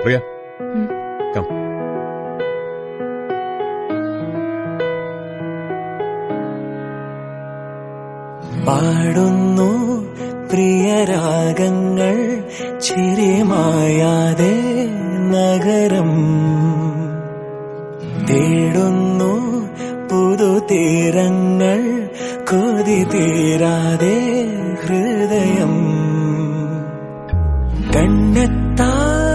പ്രിയ ഉം. കം പാടുന്നു പ്രിയരാഗങ്ങൾ ചിരിമായാതെ നഗരം തേടുന്നു പുതുതീരങ്ങൾ കൊതി തീരാതെ ഹൃദയം കണ്ണെത്താ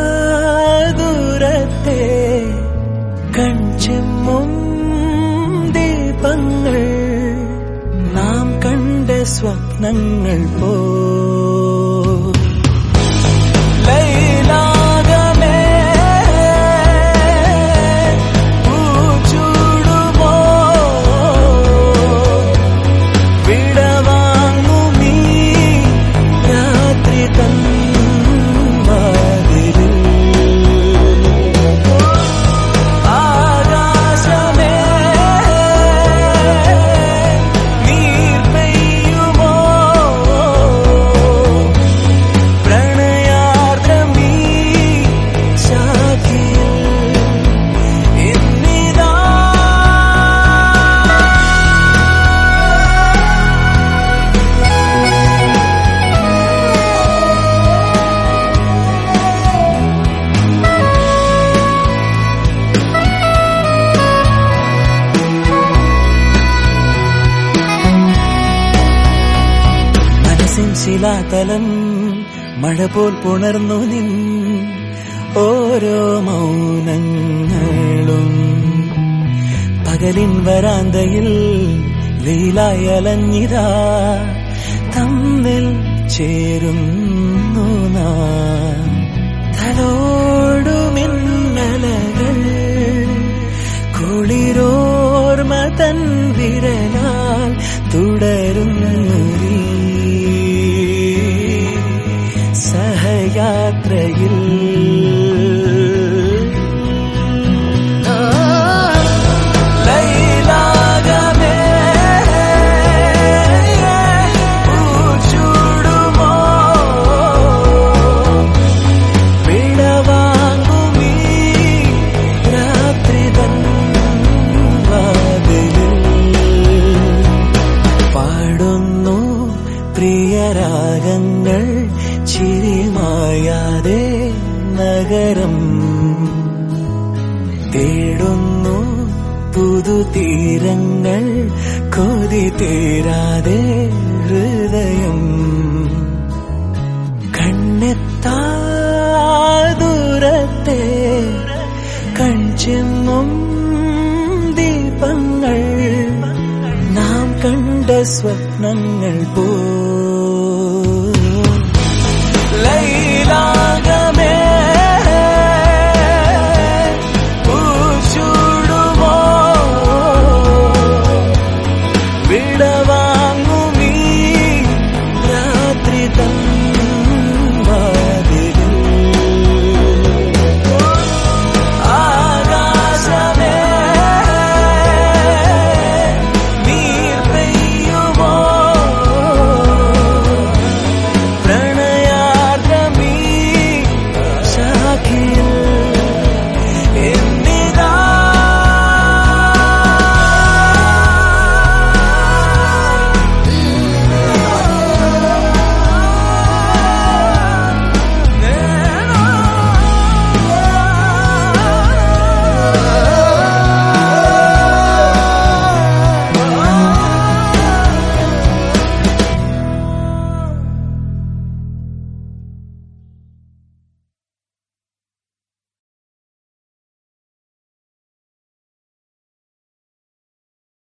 ദൂരത്തെ കൺചെമ്മും ദീപങ്ങൾ നാം കണ്ട സ്വപ്നങ്ങൾ പോ ലൈലാകമേ, പൂച്ചൂടുമോ, വിടവാങ്ങുമീ രാത്രി തൻ വാതിലിൽ. ആകാശമേ നീർ പെയ്യുമോ പ്രണയാർദ്രമീ ശാഖിയിൽ ഇന്നിതാ മനസ്സിൻ ശിലാതലം മഴ പോൽ പുണർന്നു നിൻ ഓരോ മൗനങ്ങളും പകലിൻ വരാന്തയിൽ വെയിലായി അലഞ്ഞിതാ തമ്മിൽ ചേരുന്നു നാം തലോടുമിന്നലകൾ കുളിരോർമ തൻ വിരലാൽ തുടരുന്നു നീ. സഹയാത്രയിൽ ലൈലാകമേ, പൂച്ചൂടുമോ, വിടവാങ്ങുമീ രാത്രി തൻ വാതിലിൽ പാടുന്നു പ്രിയരാഗങ്ങൾ ചിരിമായാതെ നഗരം തേടുന്നു പുതുതീരങ്ങൾ കൊതി തീരാതെ ഹൃദയം കണ്ണെത്താ ദൂരത്തെ കൺചെമ്മും ദീപങ്ങൾ നാം കണ്ട സ്വപ്നങ്ങൾ പോ